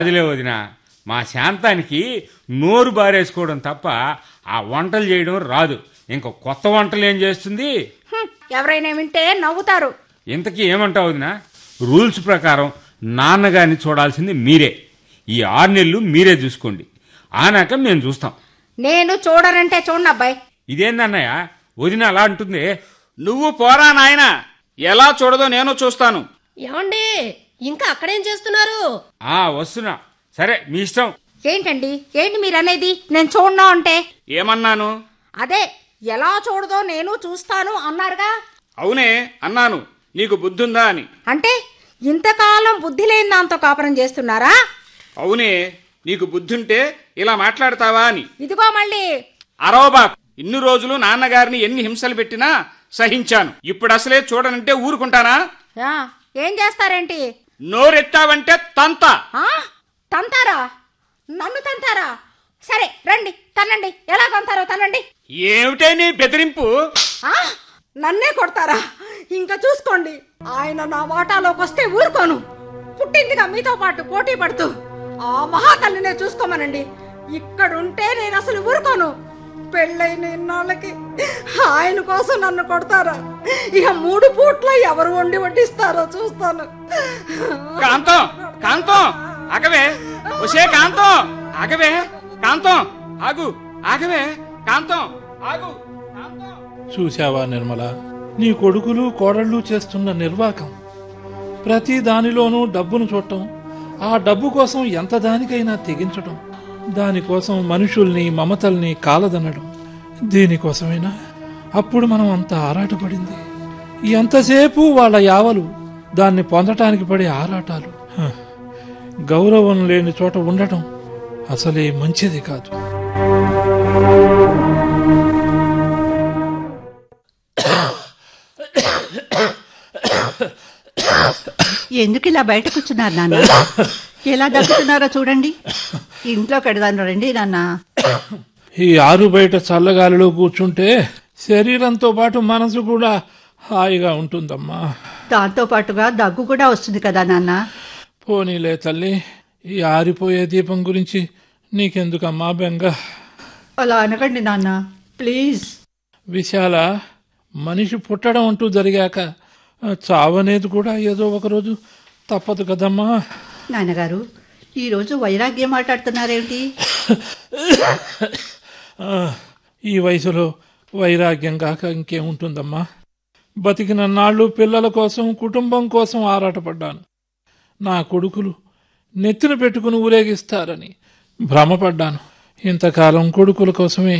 అదిలే వదిన మా శాంతానికి నోరు బారేసుకోవడం తప్ప ఆ వంటలు చేయడం రాదు ఇంక కొత్త వంటలు ఏం చేస్తుంది హ్మ్, ఎవరైనా వింటే నవ్వుతారు ఇంతకీ ఏమంటావు వదిన రూల్స్ ప్రకారం నాన్నగారిని చూడాల్సింది మీరే ఈ ఆరు నెలలు మీరే చూసుకోండి ఆనాక మేము చూస్తాం నేను చూడనంటే చూడండి అబ్బాయి ఇదేందన్నయ్య వదిన అలా అంటుంది నువ్వు పోరా నాయనా ఎలా చూడదో నేను చూస్తాను ఏమండి ఇంకా అక్కడేం చేస్తున్నారు ఆ వస్తున్నా సరే మీ ఇష్టం ఏంటండి ఏంటి మీరు అనేది నేను చూడను అంటే ఏమన్నాను అదే ఎలా చూడదో నేను చూస్తాను అన్నారుగా అవునే అన్నాను నీకు బుద్ధుందా అని అంటే ఇంతకాలం బుద్ధి లేని దాంతో కాపురం చేస్తున్నారా అవునే నీకు బుద్ధుంటే ఇలా మాట్లాడతావా అని ఇదిగో మళ్ళీ అరవబాక్ ఇన్ని రోజులు నాన్నగారిని ఎన్ని హింసలు పెట్టినా సహించాను ఇప్పుడు అసలే చూడనంటే ఊరుకుంటానా ఆ, ఏం చేస్తారేంటి నోరెత్తావంటే తంత ఆ తంతారా నన్ను తంతారా సరే రండి తనండి ఎలా తంతారో తనండి ఏమిటే నీ బెదిరింపు ఆ నన్నే కొడతారా ఇంకా చూసుకోండి ఆయన నా వాటాలోకి వస్తే ఊరుకోను పుట్టిందిగా మీతో పాటు పోటీ పడుతూ ఆ మహాతల్లినే చూసుకోమనండి ఇక్కడుంటే నేను అసలు ఊరుకోను పెళ్ళైన ఇన్నాళ్ళకి ఆయన కోసం నన్ను కొడతారా ఇక మూడు పూట్ల ఎవరు వండి వడ్డిస్తారో చూస్తాను కాంతం కాంతం ఆగవే ఒసే కాంతం ఆగవే కాంతం ఆగు ఆగవే కాంతం ఆగు కాంతం చూశావా నిర్మల నీ కొడుకులు కోడళ్ళు చేస్తున్న నిర్వాకం ప్రతి దానిలోనూ డబ్బును చూడటం ఆ డబ్బు కోసం ఎంత దానికైనా తెగించటం దానికోసం మనుషుల్ని మమతల్ని కాలదనడం దీనికోసమైనా అప్పుడు మనం అంత ఆరాటపడింది ఎంతసేపు వాళ్ళ యావలు దాన్ని పొందటానికి పడే ఆరాటాలు హ, గౌరవం లేని చోట ఉండటం అసలే మంచిది కాదు ఎందుకు ఇలా బయట కూర్చున్నారు నాన్న ఎలా దగ్గుతున్నారో చూడండి ఇంట్లో కడదాను రండి నాన్న ఈ ఆరు బయట చల్లగాలిలో కూర్చుంటే శరీరంతో పాటు మనసు కూడా హాయిగా ఉంటుందమ్మా దాంతో పాటుగా దగ్గు కూడా వస్తుంది కదా నాన్న పోనీలే తల్లి ఈ ఆరిపోయే దీపం గురించి నీకెందుకమ్మా బెంగ అలా అనకండి నాన్న ప్లీజ్ విశాల మనిషి పుట్టడం అంటూ జరిగాక ఆ, చావనేది కూడా ఏదో ఒకరోజు తప్పదు కదమ్మా నాన్నగారు ఈరోజు వైరాగ్యం మాట్లాడుతున్నారేమిటి ఆ, ఈ వయసులో వైరాగ్యం కాక ఇంకేముంటుందమ్మా బతికిన నాళ్ళు పిల్లల కోసం కుటుంబం కోసం ఆరాటపడ్డాను నా కొడుకులు నెత్తిన పెట్టుకుని ఊరేగిస్తారని భ్రమపడ్డాను ఇంతకాలం కొడుకుల కోసమే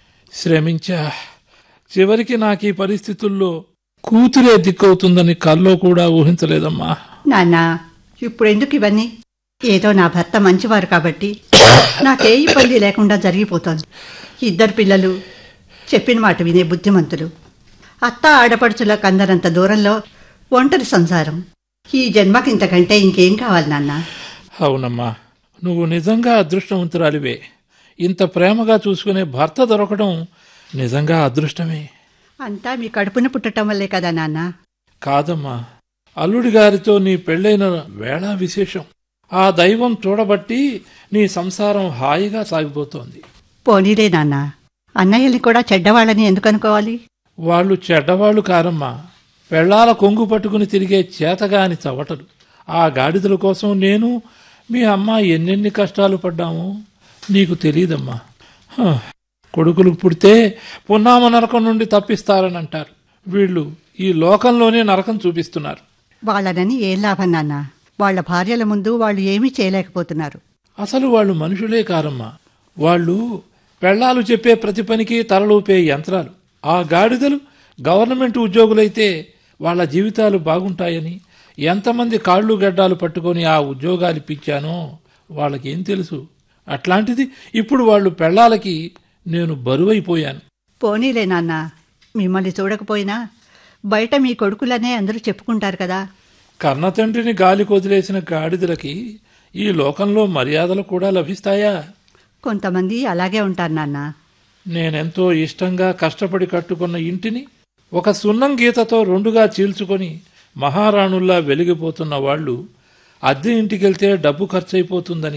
శ్రమించా చివరికి నాకు ఈ పరిస్థితుల్లో కూతురే దిక్కవుతుందని కల్లో కూడా ఊహించలేదమ్మా నాన్న ఇప్పుడు ఎందుకు ఇవన్నీ ఏదో నా భర్త మంచివారు కాబట్టి నాకే ఇబ్బంది లేకుండా జరిగిపోతోంది ఇద్దరు పిల్లలు చెప్పిన మాట వినే బుద్ధిమంతులు అత్త ఆడపడుచులకు అందరంత దూరంలో ఒంటరి సంసారం ఈ జన్మకి ఇంతకంటే ఇంకేం కావాలి నాన్న అవునమ్మా నువ్వు నిజంగా అదృష్టవంతురాలివే ఇంత ప్రేమగా చూసుకునే భర్త దొరకడం నిజంగా అదృష్టమే అంతా మీ కడుపున పుట్టడం వల్లే కదా నాన్న కాదమ్మా అల్లుడి గారితో నీ పెళ్ళైన వేళ విశేషం ఆ దైవం చూడబట్టి నీ సంసారం హాయిగా సాగిపోతోంది పోనీలే నాన్న అన్నయ్యని కూడా చెడ్డవాళ్ళని ఎందుకు అనుకోవాలి వాళ్ళు చెడ్డవాళ్ళు కారమ్మా పెళ్ళాల కొంగు పట్టుకుని తిరిగే చేతగాని చవటలు ఆ గాడిదల కోసం నేను మీ అమ్మ ఎన్నెన్ని కష్టాలు పడ్డామో నీకు తెలియదమ్మా హ, కొడుకులు పుడితే పున్నామ నరకం నుండి తప్పిస్తారని అంటారు వీళ్ళు ఈ లోకంలోనే నరకం చూపిస్తున్నారు వాళ్ళనని ఏం లాభం నాన్న వాళ్ళ భార్యల ముందు వాళ్ళు ఏమీ చేయలేకపోతున్నారు అసలు వాళ్ళు మనుషులే కారమ్మా వాళ్ళు పెళ్ళాలు చెప్పే ప్రతి పనికి తలలూపే యంత్రాలు ఆ గాడిదలు గవర్నమెంట్ ఉద్యోగులైతే వాళ్ళ జీవితాలు బాగుంటాయని ఎంతమంది కాళ్ళు గడ్డాలు పట్టుకొని ఆ ఉద్యోగాలు ఇప్పించానో వాళ్ళకేం తెలుసు అట్లాంటిది ఇప్పుడు వాళ్ళు పెళ్ళాలకి నేను బరువైపోయాను పోనీలే నాన్న మిమ్మల్ని చూడకపోయినా బయట మీ కొడుకులనే అందరూ చెప్పుకుంటారు కదా కన్నతండ్రిని గాలి కొదిలేసిన గాడిదలకి ఈ లోకంలో మర్యాదలు కూడా లభిస్తాయా కొంతమంది అలాగే ఉంటారు నాన్న నేనెంతో ఇష్టంగా కష్టపడి కట్టుకున్న ఇంటిని ఒక సున్నం గీతతో రెండుగా చీల్చుకొని మహారాణుల్లా వెలిగిపోతున్న వాళ్ళు అద్దె ఇంటికెళ్తే డబ్బు ఖర్చు అయిపోతుందని